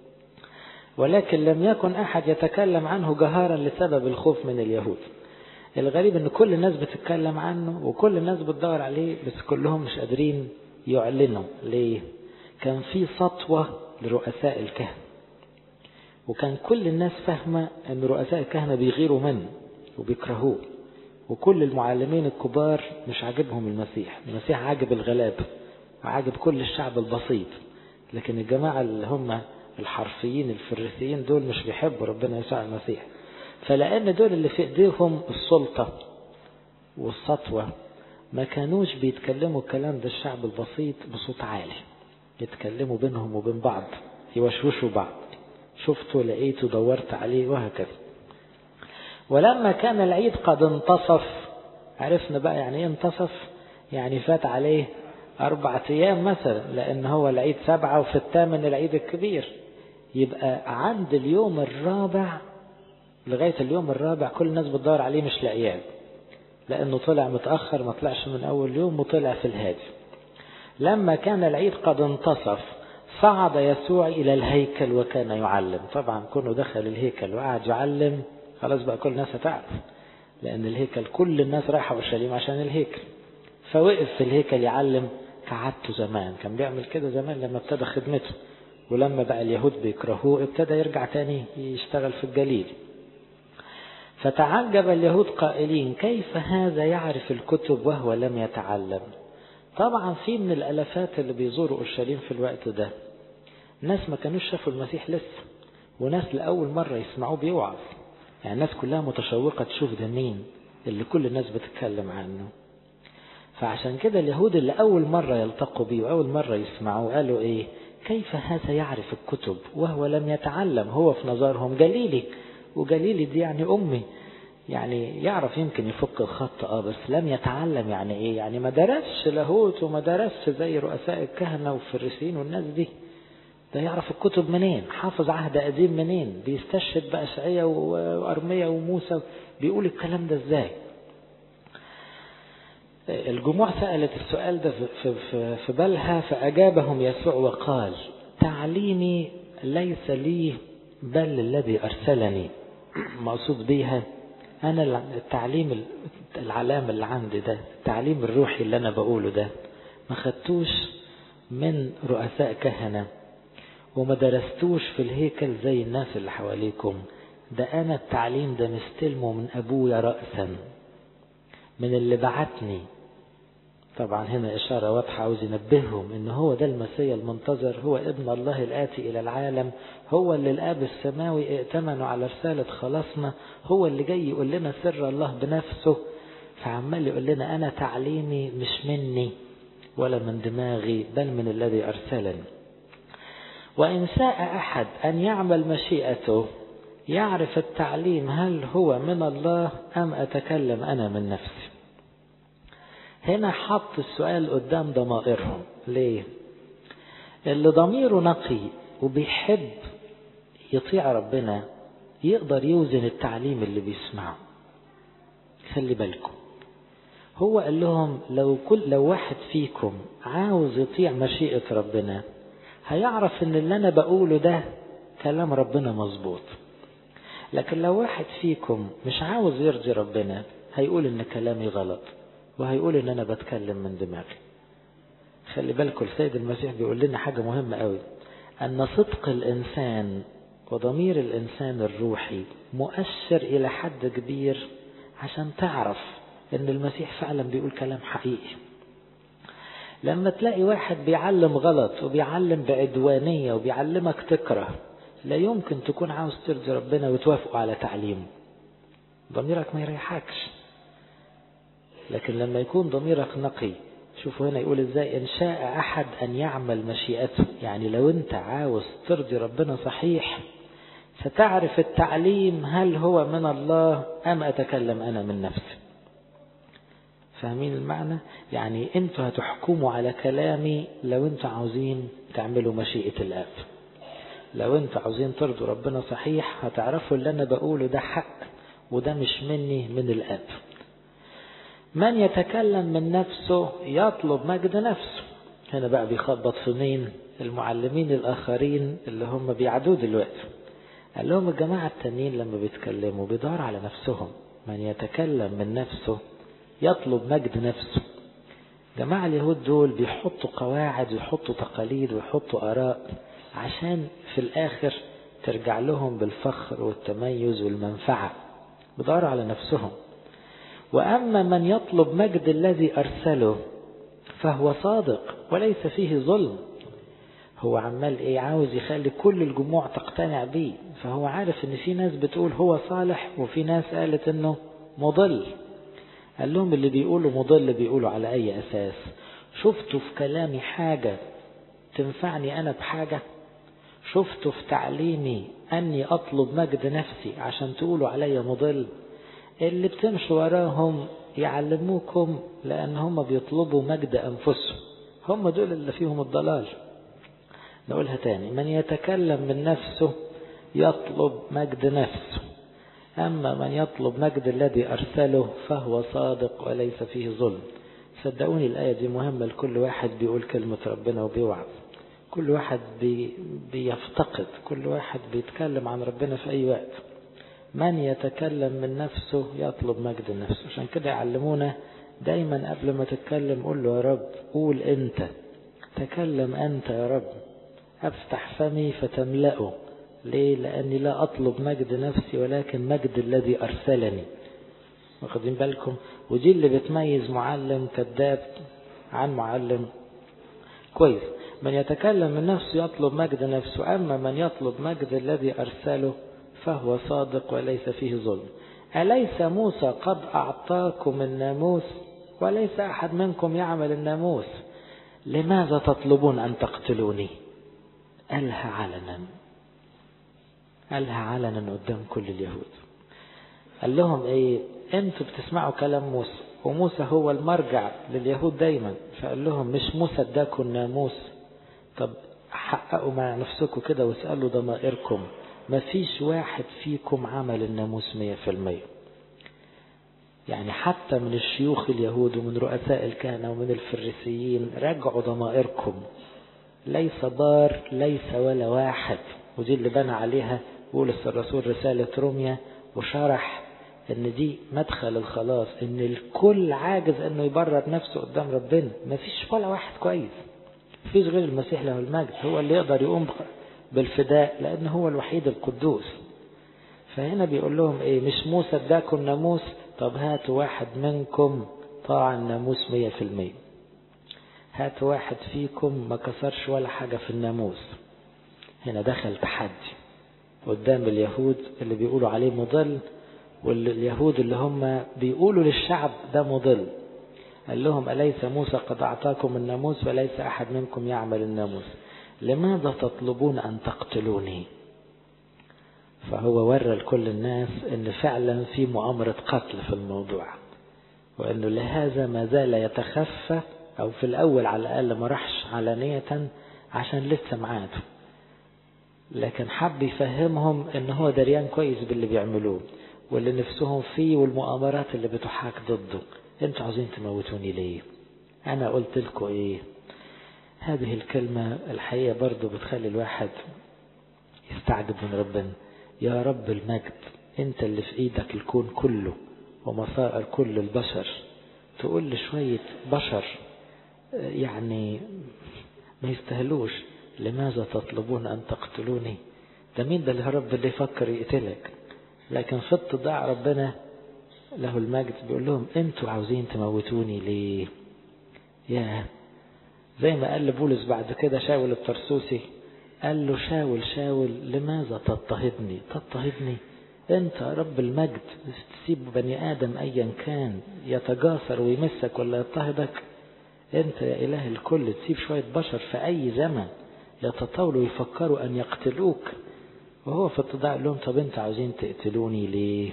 ولكن لم يكن احد يتكلم عنه جهارا لسبب الخوف من اليهود الغريب ان كل الناس بتتكلم عنه وكل الناس بتدور عليه بس كلهم مش قادرين يعلنوا ليه كان في سطوة لرؤساء الكهنة وكان كل الناس فاهمة ان رؤساء الكهنة بيغيروا منه وبيكرهوه وكل المعلمين الكبار مش عاجبهم المسيح المسيح عاجب الغلاب وعاجب كل الشعب البسيط لكن الجماعة اللي هم الحرفيين الفريسيين دول مش بيحبوا ربنا يسوع المسيح فلأن دول اللي في ايديهم السلطة والسطوة ما كانوش بيتكلموا الكلام ده الشعب البسيط بصوت عالي يتكلموا بينهم وبين بعض يوشوشوا بعض شفته لقيته دورت عليه وهكذا ولما كان العيد قد انتصف عرفنا بقى يعني ايه انتصف يعني فات عليه أربعة أيام مثلا لأن هو العيد سبعة وفي الثامن العيد الكبير يبقى عند اليوم الرابع لغاية اليوم الرابع كل الناس بتدور عليه مش لاقياه لأنه طلع متأخر ما طلعش من أول يوم وطلع في الهادي لما كان العيد قد انتصف صعد يسوع إلى الهيكل وكان يعلم طبعا كونه دخل الهيكل وقعد يعلم خلاص بقى كل الناس هتعرف لأن الهيكل كل الناس رايحة أورشليم عشان الهيكل فوقف في الهيكل يعلم كعادته زمان كان بيعمل كده زمان لما ابتدى خدمته ولما بقى اليهود بيكرهوه ابتدى يرجع تاني يشتغل في الجليل فتعجب اليهود قائلين كيف هذا يعرف الكتب وهو لم يتعلم طبعا في من الالافات اللي بيزوروا اورشليم في الوقت ده ناس ما كانوش شافوا المسيح لسه وناس لاول مره يسمعوه بيوعظ يعني الناس كلها متشوقه تشوف ده مين اللي كل الناس بتتكلم عنه فعشان كده اليهود اللي أول مرة يلتقوا بيه وأول مرة يسمعوا قالوا إيه كيف هذا يعرف الكتب وهو لم يتعلم هو في نظرهم جليلي وجليلي دي يعني أمي يعني يعرف يمكن يفك الخط اه بس لم يتعلم يعني ايه يعني ما درسش لاهوت وما درسش زي رؤساء الكهنة والفريسين والناس دي ده يعرف الكتب منين حافظ عهد قديم منين بيستشهد بأشعية وأرمية وموسى بيقول الكلام ده ازاي الجموع سألت السؤال ده في, في, في بالها فأجابهم يسوع وقال تعليمي ليس لي بل الذي أرسلني مقصود بيها أنا التعليم العلام اللي عندي ده التعليم الروحي اللي أنا بقوله ده ما خدتوش من رؤساء كهنة وما درستوش في الهيكل زي الناس اللي حواليكم ده أنا التعليم ده مستلمه من أبويا رأسا من اللي بعتني طبعا هنا إشارة واضحة عاوز ينبههم إن هو ده المسيا المنتظر هو ابن الله الآتي إلى العالم هو اللي الآب السماوي ائتمنوا على رسالة خلاصنا هو اللي جاي يقول لنا سر الله بنفسه فعمال يقول لنا أنا تعليمي مش مني ولا من دماغي بل من الذي أرسلني وإن شاء أحد أن يعمل مشيئته يعرف التعليم هل هو من الله أم أتكلم أنا من نفسي هنا حط السؤال قدام ضمائرهم ليه اللي ضميره نقي وبيحب يطيع ربنا يقدر يوزن التعليم اللي بيسمعه خلي بالكم هو قال لهم لو كل لو واحد فيكم عاوز يطيع مشيئة ربنا هيعرف ان اللي انا بقوله ده كلام ربنا مظبوط لكن لو واحد فيكم مش عاوز يرضي ربنا هيقول ان كلامي غلط وهيقول ان انا بتكلم من دماغي خلي بالكم السيد المسيح بيقول لنا حاجة مهمة قوي أن صدق الإنسان وضمير الإنسان الروحي مؤشر إلى حد كبير عشان تعرف أن المسيح فعلا بيقول كلام حقيقي لما تلاقي واحد بيعلم غلط وبيعلم بعدوانية وبيعلمك تكره لا يمكن تكون عاوز ترضي ربنا وتوافقه على تعليمه ضميرك ما يريحكش لكن لما يكون ضميرك نقي شوفوا هنا يقول ازاي ان شاء احد ان يعمل مشيئته يعني لو انت عاوز ترضي ربنا صحيح ستعرف التعليم هل هو من الله ام اتكلم انا من نفسي فاهمين المعنى يعني انتوا هتحكموا على كلامي لو انتوا عاوزين تعملوا مشيئة الاب لو انتوا عاوزين ترضوا ربنا صحيح هتعرفوا اللي انا بقوله ده حق وده مش مني من الاب من يتكلم من نفسه يطلب مجد نفسه هنا بقى بيخبط في مين المعلمين الآخرين اللي هم بيعدوا دلوقتي قال لهم الجماعة التانيين لما بيتكلموا بيدور على نفسهم من يتكلم من نفسه يطلب مجد نفسه جماعة اليهود دول بيحطوا قواعد ويحطوا تقاليد ويحطوا آراء عشان في الآخر ترجع لهم بالفخر والتميز والمنفعة بيدوروا على نفسهم وأما من يطلب مجد الذي أرسله فهو صادق وليس فيه ظلم هو عمال ايه عاوز يخلي كل الجموع تقتنع بيه فهو عارف ان في ناس بتقول هو صالح وفي ناس قالت انه مضل قال لهم اللي بيقولوا مضل بيقولوا على اي اساس شفتوا في كلامي حاجة تنفعني انا بحاجة شفتوا في تعليمي اني اطلب مجد نفسي عشان تقولوا عليا مضل اللي بتمشوا وراهم يعلموكم لأن هم بيطلبوا مجد أنفسهم هم دول اللي فيهم الضلال نقولها تاني من يتكلم من نفسه يطلب مجد نفسه أما من يطلب مجد الذي أرسله فهو صادق وليس فيه ظلم صدقوني الآية دي مهمة لكل واحد بيقول كلمة ربنا وبيوعظ كل واحد بي بيفتقد كل واحد بيتكلم عن ربنا في أي وقت من يتكلم من نفسه يطلب مجد النفس عشان كده يعلمونا دايما قبل ما تتكلم قول له يا رب قول انت تكلم انت يا رب افتح فمي فتملأه ليه لاني لا اطلب مجد نفسي ولكن مجد الذي ارسلني واخدين بالكم ودي اللي بتميز معلم كذاب عن معلم كويس من يتكلم من نفسه يطلب مجد نفسه اما من يطلب مجد الذي ارسله فهو صادق وليس فيه ظلم أليس موسى قد أعطاكم الناموس وليس أحد منكم يعمل الناموس لماذا تطلبون أن تقتلوني قالها علنا قالها علنا قدام كل اليهود قال لهم ايه انتوا بتسمعوا كلام موسى وموسى هو المرجع لليهود دايما فقال لهم مش موسى اداكم الناموس طب حققوا مع نفسكم كده واسألوا ضمائركم ما فيش واحد فيكم عمل الناموس مية في المية يعني حتى من الشيوخ اليهود ومن رؤساء الكهنة ومن الفريسيين رجعوا ضمائركم ليس بار ليس ولا واحد ودي اللي بنى عليها بولس الرسول رسالة روميا وشرح ان دي مدخل الخلاص ان الكل عاجز انه يبرر نفسه قدام ربنا ما فيش ولا واحد كويس مفيش غير المسيح له المجد هو اللي يقدر يقوم بالفداء لأن هو الوحيد القدوس فهنا بيقول لهم ايه مش موسى اداكم ناموس طب هاتوا واحد منكم طاع الناموس مية في المية هاتوا واحد فيكم ما كسرش ولا حاجة في الناموس هنا دخل تحدي قدام اليهود اللي بيقولوا عليه مضل واليهود اللي هم بيقولوا للشعب ده مضل قال لهم أليس موسى قد أعطاكم الناموس وليس أحد منكم يعمل الناموس لماذا تطلبون أن تقتلوني فهو ورى لكل الناس أن فعلا في مؤامرة قتل في الموضوع وأنه لهذا ما زال يتخفى أو في الأول على الأقل ما راحش علانية عشان لسه معاده لكن حب يفهمهم ان هو دريان كويس باللي بيعملوه واللي نفسهم فيه والمؤامرات اللي بتحاك ضده انتوا عاوزين تموتوني ليه انا قلت لكم ايه هذه الكلمة الحقيقة برضو بتخلي الواحد يستعجب من ربنا يا رب المجد انت اللي في ايدك الكون كله ومصائر كل البشر تقول لشوية بشر يعني ما يستاهلوش لماذا تطلبون أن تقتلوني ده مين ده اللي رب اللي يفكر يقتلك لكن في اتضاع ربنا له المجد بيقول لهم انتوا عاوزين تموتوني ليه يا زي ما قال لبولس بعد كده شاول الترسوسي قال له شاول شاول لماذا تضطهدني تضطهدني انت رب المجد تسيب بني ادم ايا كان يتجاسر ويمسك ولا يضطهدك انت يا اله الكل تسيب شوية بشر في اي زمن يتطاولوا يفكروا ان يقتلوك وهو في اتضاع لهم طب انت عاوزين تقتلوني ليه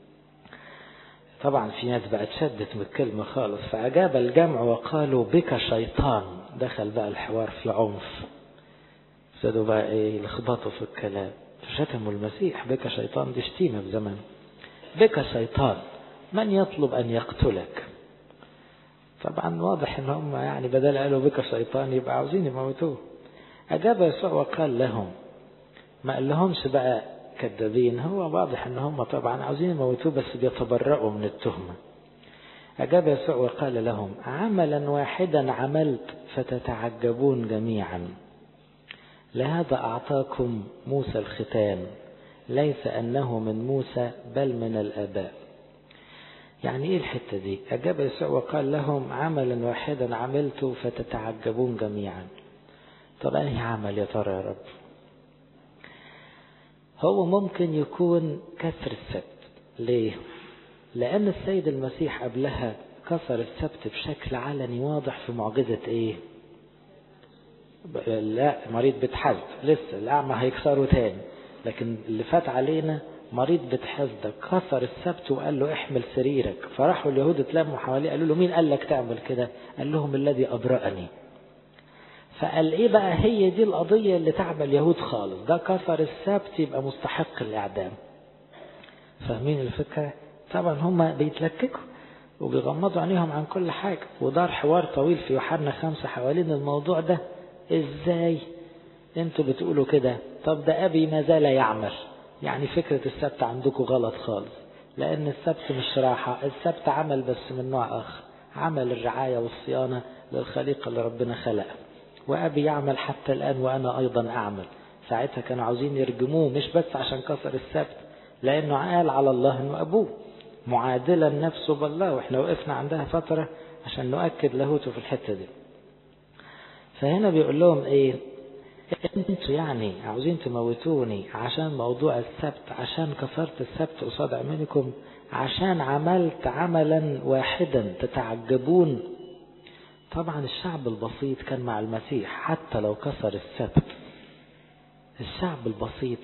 طبعا في ناس بقت شدت من الكلمة خالص فأجاب الجمع وقالوا بك شيطان دخل بقى الحوار في عنف ابتدوا بقى ايه يلخبطوا في الكلام فشتموا المسيح بك شيطان دي شتيمة في زمان بك شيطان من يطلب أن يقتلك طبعا واضح ان هم يعني بدل قالوا بك شيطان يبقى عاوزين يموتوه أجاب يسوع وقال لهم ما قال لهمش بقى كذابين هو واضح ان هم طبعا عاوزين يموتوه بس بيتبرئوا من التهمة أجاب يسوع وقال لهم عملا واحدا عملت فتتعجبون جميعا لهذا أعطاكم موسى الختان ليس أنه من موسى بل من الآباء يعني إيه الحتة دي أجاب يسوع وقال لهم عملا واحدا عملت فتتعجبون جميعا طب أنهي عمل يا ترى يا رب هو ممكن يكون كسر السبت ليه لأن السيد المسيح قبلها كسر السبت بشكل علني واضح في معجزة ايه لا مريض بتحزد لسه الأعمى هيكسره تاني لكن اللي فات علينا مريض بتحزد كسر السبت وقال له احمل سريرك فراحوا اليهود اتلموا حواليه قالوا له مين قال لك تعمل كده قال لهم الذي أبرأني فقال ايه بقى هي دي القضية اللي تعب اليهود خالص ده كسر السبت يبقى مستحق الإعدام فاهمين الفكرة طبعا هم بيتلككوا وبيغمضوا عينيهم عن كل حاجة ودار حوار طويل في يوحنا خمسة حوالين الموضوع ده ازاي انتوا بتقولوا كده طب ده ابي ما زال يعمل يعني فكرة السبت عندكم غلط خالص لان السبت مش راحة السبت عمل بس من نوع اخر عمل الرعاية والصيانة للخليقة اللي ربنا خلقها وأبي يعمل حتى الآن وأنا أيضا أعمل ساعتها كانوا عاوزين يرجموه مش بس عشان كسر السبت لأنه قال على الله أنه أبوه معادلا نفسه بالله وإحنا وقفنا عندها فترة عشان نؤكد لاهوته في الحتة دي فهنا بيقول لهم إيه انتوا يعني عاوزين تموتوني عشان موضوع السبت عشان كسرت السبت قصاد عينكم عشان عملت عملا واحدا تتعجبون طبعا الشعب البسيط كان مع المسيح حتى لو كسر السبت الشعب البسيط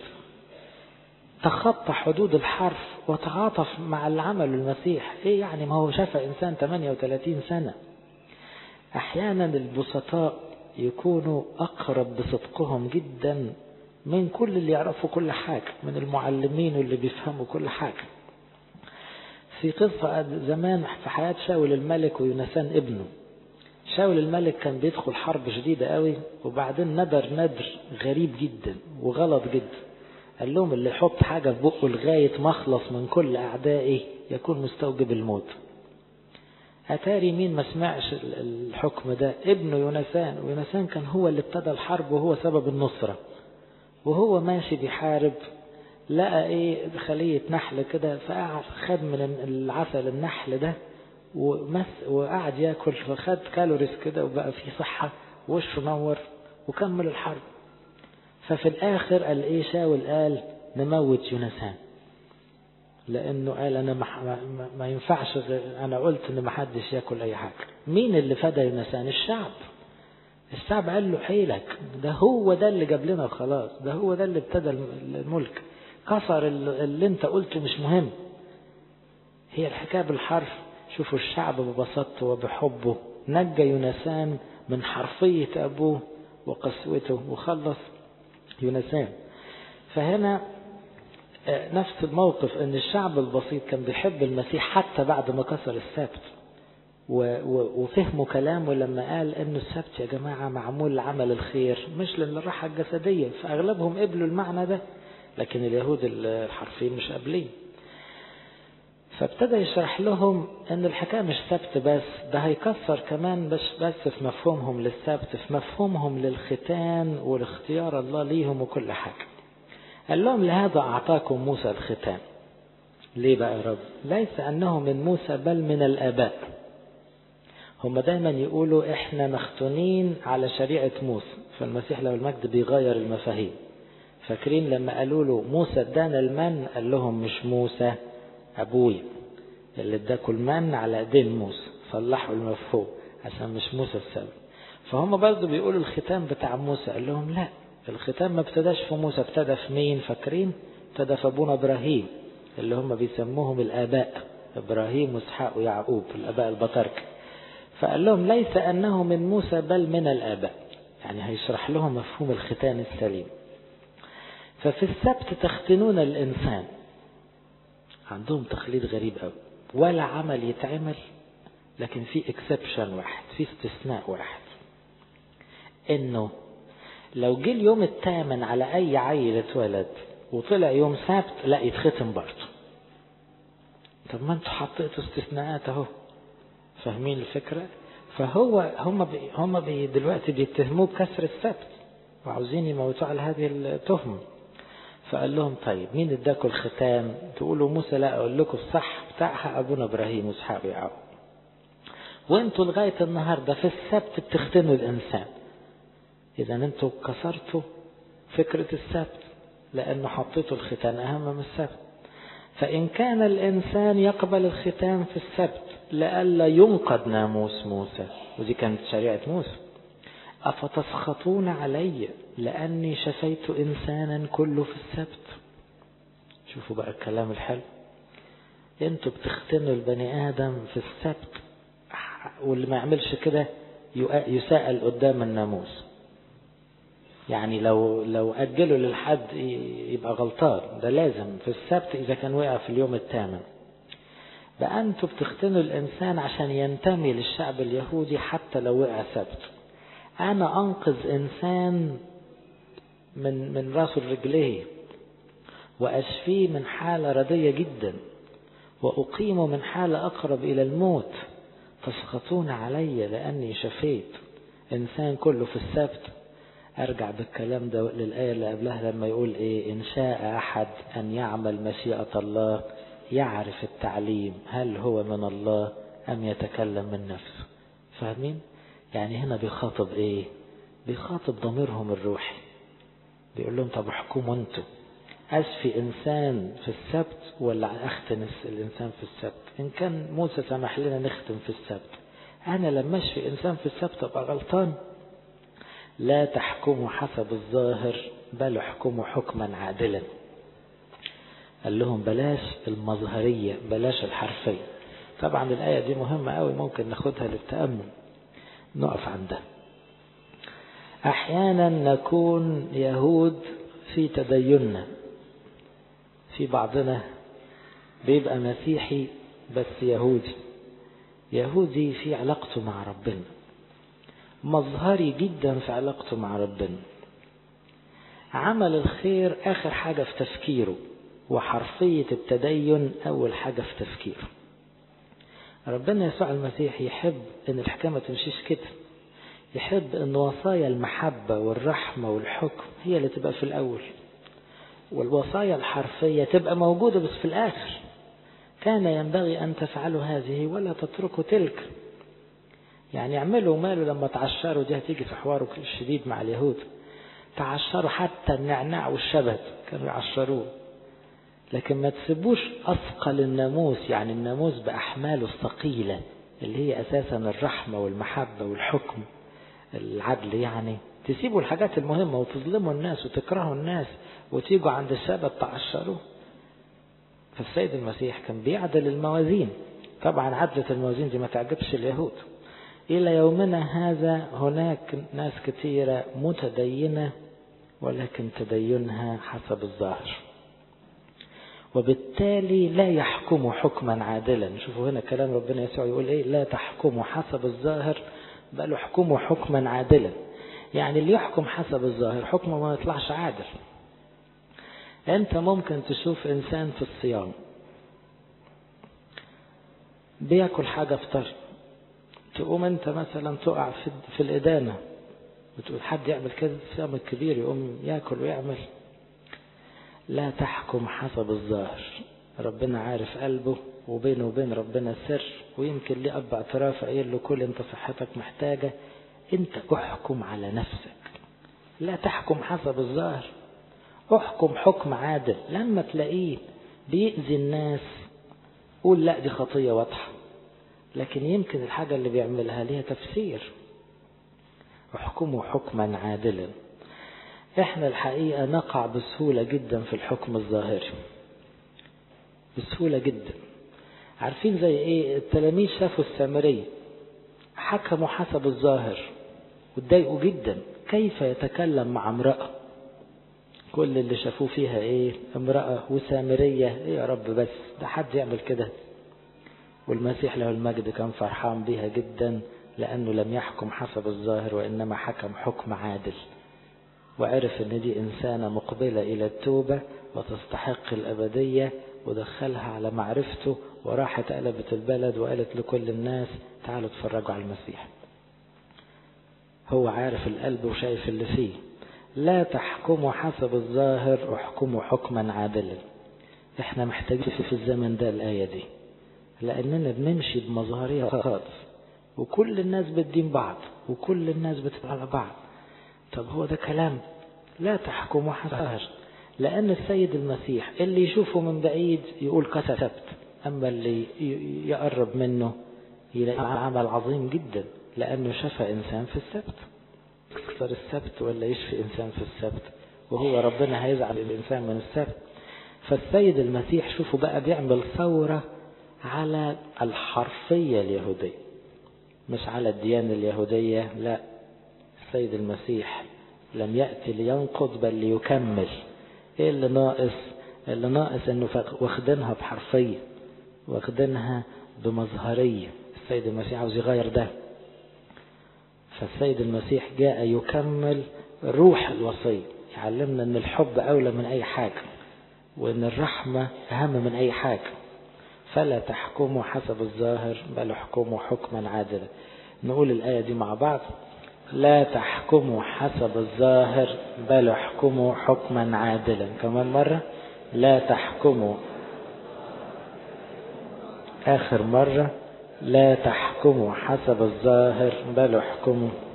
تخطى حدود الحرف وتعاطف مع اللي عمله المسيح ايه يعني ما هو شاف انسان 38 سنة احيانا البسطاء يكونوا اقرب بصدقهم جدا من كل اللي يعرفوا كل حاجة من المعلمين واللي بيفهموا كل حاجة في قصة زمان في حياة شاول الملك ويونسان ابنه شاول الملك كان بيدخل حرب شديدة قوي وبعدين ندر ندر غريب جدا وغلط جدا قال لهم اللي يحط حاجة في بقه لغاية ما اخلص من كل أعدائي يكون مستوجب الموت أتاري مين ما سمعش الحكم ده ابنه يونسان ويونسان كان هو اللي ابتدى الحرب وهو سبب النصرة وهو ماشي بيحارب لقى ايه خلية نحل كده فقعد خد من العسل النحل ده ومس وقعد ياكل فخد كالوريز كده وبقى فيه صحة وشه نور وكمل الحرب ففي الآخر قال إيه شاول قال نموت يونسان لأنه قال أنا ما, ما, ما ينفعش أنا قلت إن ما حدش ياكل أي حاجة مين اللي فدى يونسان الشعب الشعب قال له حيلك ده هو ده اللي جاب لنا خلاص ده هو ده اللي ابتدى الملك كسر اللي انت قلته مش مهم هي الحكاية بالحرف شوفوا الشعب ببساطته وبحبه نجى يونسان من حرفية أبوه وقسوته وخلص يونسان فهنا نفس الموقف ان الشعب البسيط كان بيحب المسيح حتى بعد ما كسر السبت وفهموا كلامه لما قال ان السبت يا جماعة معمول لعمل الخير مش للراحة الجسدية فاغلبهم قبلوا المعنى ده لكن اليهود الحرفيين مش قابلين فابتدى يشرح لهم ان الحكايه مش سبت بس ده هيكسر كمان بس بس في مفهومهم للسبت في مفهومهم للختان والاختيار الله ليهم وكل حاجه قال لهم لهذا اعطاكم موسى الختان ليه بقى يا رب ليس انه من موسى بل من الاباء هم دايما يقولوا احنا مختونين على شريعه موسى فالمسيح لو المجد بيغير المفاهيم فاكرين لما قالوا له موسى ادانا المن قال لهم مش موسى ابويا اللي اداكوا المن على ايدين موسى صلحوا المفهوم عشان مش موسى السبب فهم برضه بيقولوا الختام بتاع موسى قال لهم لا الختام ما ابتداش في موسى ابتدى في مين فاكرين ابتدى في ابونا ابراهيم اللي هم بيسموهم الاباء ابراهيم واسحاق ويعقوب الاباء البطاركه فقال لهم ليس انه من موسى بل من الاباء يعني هيشرح لهم مفهوم الختان السليم ففي السبت تختنون الانسان عندهم تخليد غريب قوي ولا عمل يتعمل لكن في اكسبشن واحد في استثناء واحد انه لو جه اليوم الثامن على اي عيل اتولد وطلع يوم سبت لا يتختم برضه طب ما انتوا حطيتوا استثناءات اهو فاهمين الفكره فهو هم بي هم بي دلوقتي بيتهموه بكسر السبت وعاوزين يموتوا على هذه التهمه فقال لهم طيب مين اداكم الختام تقولوا موسى لا اقول لكم الصح بتاعها ابونا ابراهيم واسحاق ويعقوب وانتوا لغايه النهارده في السبت بتختنوا الانسان اذا انتوا كسرتوا فكره السبت لانه حطيتوا الختان اهم من السبت فان كان الانسان يقبل الختان في السبت لئلا ينقض ناموس موسى ودي كانت شريعه موسى أفتسخطون علي لأني شفيت إنسانا كله في السبت شوفوا بقى الكلام الحلو انتوا بتختنوا البني آدم في السبت واللي ما يعملش كده يسأل قدام الناموس يعني لو لو أجلوا للحد يبقى غلطان ده لازم في السبت إذا كان وقع في اليوم الثامن بقى انتوا بتختنوا الإنسان عشان ينتمي للشعب اليهودي حتى لو وقع سبت أنا أنقذ إنسان من من راسه لرجليه وأشفيه من حالة ردية جدا وأقيمه من حالة أقرب إلى الموت تسخطون علي لأني شفيت إنسان كله في السبت أرجع بالكلام ده للآية اللي قبلها لما يقول إيه إن شاء أحد أن يعمل مشيئة الله يعرف التعليم هل هو من الله أم يتكلم من نفسه فاهمين؟ يعني هنا بيخاطب ايه بيخاطب ضميرهم الروحي بيقول لهم طب احكموا انتوا اشفي انسان في السبت ولا اختن الانسان في السبت ان كان موسى سمح لنا نختم في السبت انا لما اشفي انسان في السبت ابقى غلطان لا تحكموا حسب الظاهر بل احكموا حكما عادلا قال لهم بلاش المظهرية بلاش الحرفية طبعا الآية دي مهمة قوي ممكن ناخدها للتأمل نقف عندها احيانا نكون يهود في تديننا في بعضنا بيبقى مسيحي بس يهودي يهودي في علاقته مع ربنا مظهري جدا في علاقته مع ربنا عمل الخير اخر حاجه في تفكيره وحرفيه التدين اول حاجه في تفكيره ربنا يسوع المسيح يحب ان الحكايه ما تمشيش كده يحب ان وصايا المحبه والرحمه والحكم هي اللي تبقى في الاول والوصايا الحرفيه تبقى موجوده بس في الاخر كان ينبغي ان تفعلوا هذه ولا تتركوا تلك يعني اعملوا ماله لما تعشروا دي هتيجي في حواره الشديد مع اليهود تعشروا حتى النعناع والشبت كانوا يعشروه لكن ما تسيبوش أثقل الناموس يعني الناموس بأحماله الثقيلة اللي هي أساسا الرحمة والمحبة والحكم العدل يعني تسيبوا الحاجات المهمة وتظلموا الناس وتكرهوا الناس وتيجوا عند السبت تعشروه فالسيد المسيح كان بيعدل الموازين طبعا عدلة الموازين دي ما تعجبش اليهود إلى يومنا هذا هناك ناس كثيرة متدينة ولكن تدينها حسب الظاهر وبالتالي لا يحكم حكما عادلا شوفوا هنا كلام ربنا يسوع يقول ايه لا تحكموا حسب الظاهر بل احكموا حكما عادلا يعني اللي يحكم حسب الظاهر حكمه ما يطلعش عادل انت ممكن تشوف انسان في الصيام بياكل حاجة فطر تقوم انت مثلا تقع في, في الإدانة بتقول حد يعمل كده الصيام الكبير يقوم ياكل ويعمل لا تحكم حسب الظاهر ربنا عارف قلبه وبينه وبين ربنا سر ويمكن ليه أب اعتراف قايل له كل انت صحتك محتاجة انت احكم على نفسك لا تحكم حسب الظاهر احكم حكم عادل لما تلاقيه بيأذي الناس قول لا دي خطية واضحة لكن يمكن الحاجة اللي بيعملها ليها تفسير احكموا حكما عادلا احنا الحقيقة نقع بسهولة جدا في الحكم الظاهري بسهولة جدا عارفين زي ايه التلاميذ شافوا السامرية حكموا حسب الظاهر واتضايقوا جدا كيف يتكلم مع امرأة كل اللي شافوه فيها ايه امرأة وسامرية ايه يا رب بس ده حد يعمل كده والمسيح له المجد كان فرحان بيها جدا لأنه لم يحكم حسب الظاهر وإنما حكم حكم عادل وعرف ان دي انسانة مقبلة الى التوبة وتستحق الابدية ودخلها على معرفته وراحت قلبت البلد وقالت لكل الناس تعالوا اتفرجوا على المسيح هو عارف القلب وشايف اللي فيه لا تحكموا حسب الظاهر احكموا حكما عادلا احنا محتاجين في الزمن ده الآية دي لأننا بنمشي بمظاهرية خالص وكل الناس بتدين بعض وكل الناس بتبقى على بعض طب هو ده كلام لا تحكموا حسب لأن السيد المسيح اللي يشوفه من بعيد يقول كسبت أما اللي يقرب منه يلاقي عمل عظيم جدا لأنه شفى إنسان في السبت يكسر السبت ولا يشفي إنسان في السبت وهو ربنا هيزعل الإنسان من السبت فالسيد المسيح شوفوا بقى بيعمل ثورة على الحرفية اليهودية مش على الديانة اليهودية لا السيد المسيح لم يأتي لينقض بل ليكمل ايه اللي ناقص اللي ناقص انه واخدينها بحرفية واخدينها بمظهرية السيد المسيح عاوز يغير ده فالسيد المسيح جاء يكمل روح الوصية يعلمنا ان الحب اولى من اي حاجة وان الرحمة اهم من اي حاجة فلا تحكموا حسب الظاهر بل احكموا حكما عادلا نقول الآية دي مع بعض لا تحكموا حسب الظاهر بل احكموا حكما عادلا كمان مرة لا تحكموا آخر مرة لا تحكموا حسب الظاهر بل احكموا